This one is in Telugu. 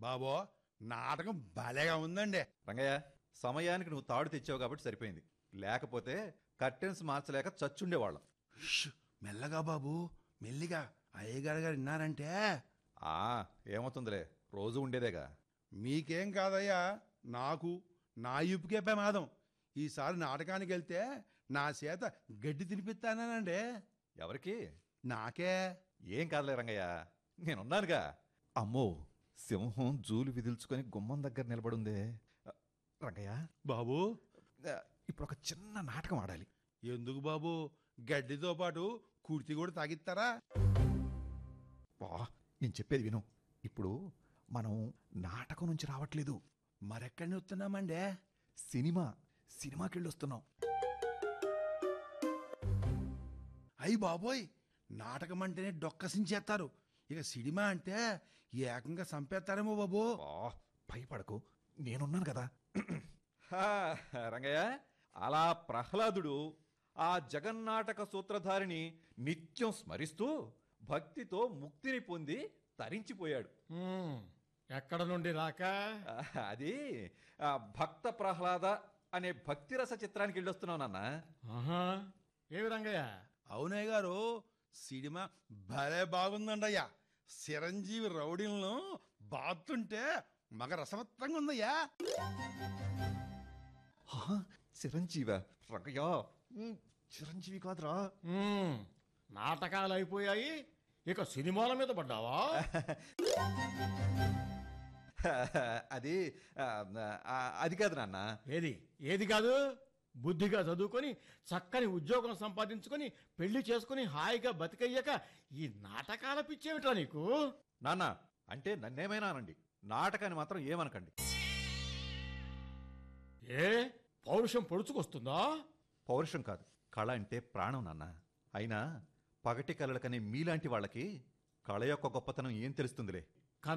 బాబో నాటకం భలేగా ఉందండి రంగయ్య సమయానికి నువ్వు తాడు తెచ్చావు కాబట్టి సరిపోయింది లేకపోతే కర్టెన్స్ మార్చలేక చచ్చుండేవాళ్ళం ష్, మెల్లగా బాబు మెల్లిగా అయ్యగారు గారు విన్నారంటే ఆ ఏమవుతుందిలే రోజు ఉండేదేగా మీకేం కాదయ్యా నాకు నా ఇప్పుకే ప్రమాదం ఈసారి నాటకానికి వెళ్తే నా చేత గడ్డి తినిపిస్తానండి ఎవరికి నాకే ఏం కాదులే రంగయ్య నేనున్నానుగా అమ్మో సింహం జూలు విదిల్చుకొని గుమ్మం దగ్గర నిలబడుందే రంగయ్య బాబు ఆ, ఇప్పుడు ఒక చిన్న నాటకం ఆడాలి ఎందుకు బాబు గడ్డితో పాటు కుర్తి కూడా తాగిస్తారా వా నేను చెప్పేది విను ఇప్పుడు మనం నాటకం నుంచి రావట్లేదు మరెక్కడిని వస్తున్నామండి సినిమా సినిమాకి వెళ్ళి వస్తున్నాం అయ్యి బాబోయ్ నాటకం అంటేనే డొక్కసించేస్తారు ఇక సినిమా అంటే ఏకంగా చంపేస్తారేమో బాబు వా భయపడకు నేనున్నాను కదా హా, రంగయ్య అలా ప్రహ్లాదుడు ఆ జగన్నాటక సూత్రధారిని నిత్యం స్మరిస్తూ భక్తితో ముక్తిని పొంది తరించిపోయాడు ఉమ్, ఎక్కడ నుండి రాక ఆ, అది ఆ, భక్త ప్రహ్లాద అనే భక్తిరస చిత్రానికి వెళ్ళొస్తున్నావు నాన్న ఆహా ఏవి రంగయ్య అవునయ్య గారు సినిమా భలే బాగుందండయ్యా చిరంజీవి రౌడీలను బాతుంటే మగ రసవత్తంగా ఉందయ్యా హా, చిరంజీవ రంగయ్య ఉమ్, చిరంజీవి కాదురా ఉమ్, నాటకాలు అయిపోయాయి ఇక సినిమాల మీద పడ్డావా అది ఆ, ఆ, అది కాదు నాన్న ఏది ఏది కాదు బుద్ధిగా చదువుకొని చక్కని ఉద్యోగం సంపాదించుకొని పెళ్లి చేసుకుని హాయిగా బతికయ్యాక ఈ నాటకాల పిచ్చేమిట్రా నీకు నాన్న అంటే నన్నేమైనా అనండి నాటకాన్ని మాత్రం ఏమనకండి ఏ పౌరుషం పొడుచుకొస్తుందా పౌరుషం కాదు కళ అంటే ప్రాణం నాన్న అయినా పగటి కళలకనే మీలాంటి వాళ్ళకి కళ యొక్క గొప్పతనం ఏం తెలుస్తుందిలే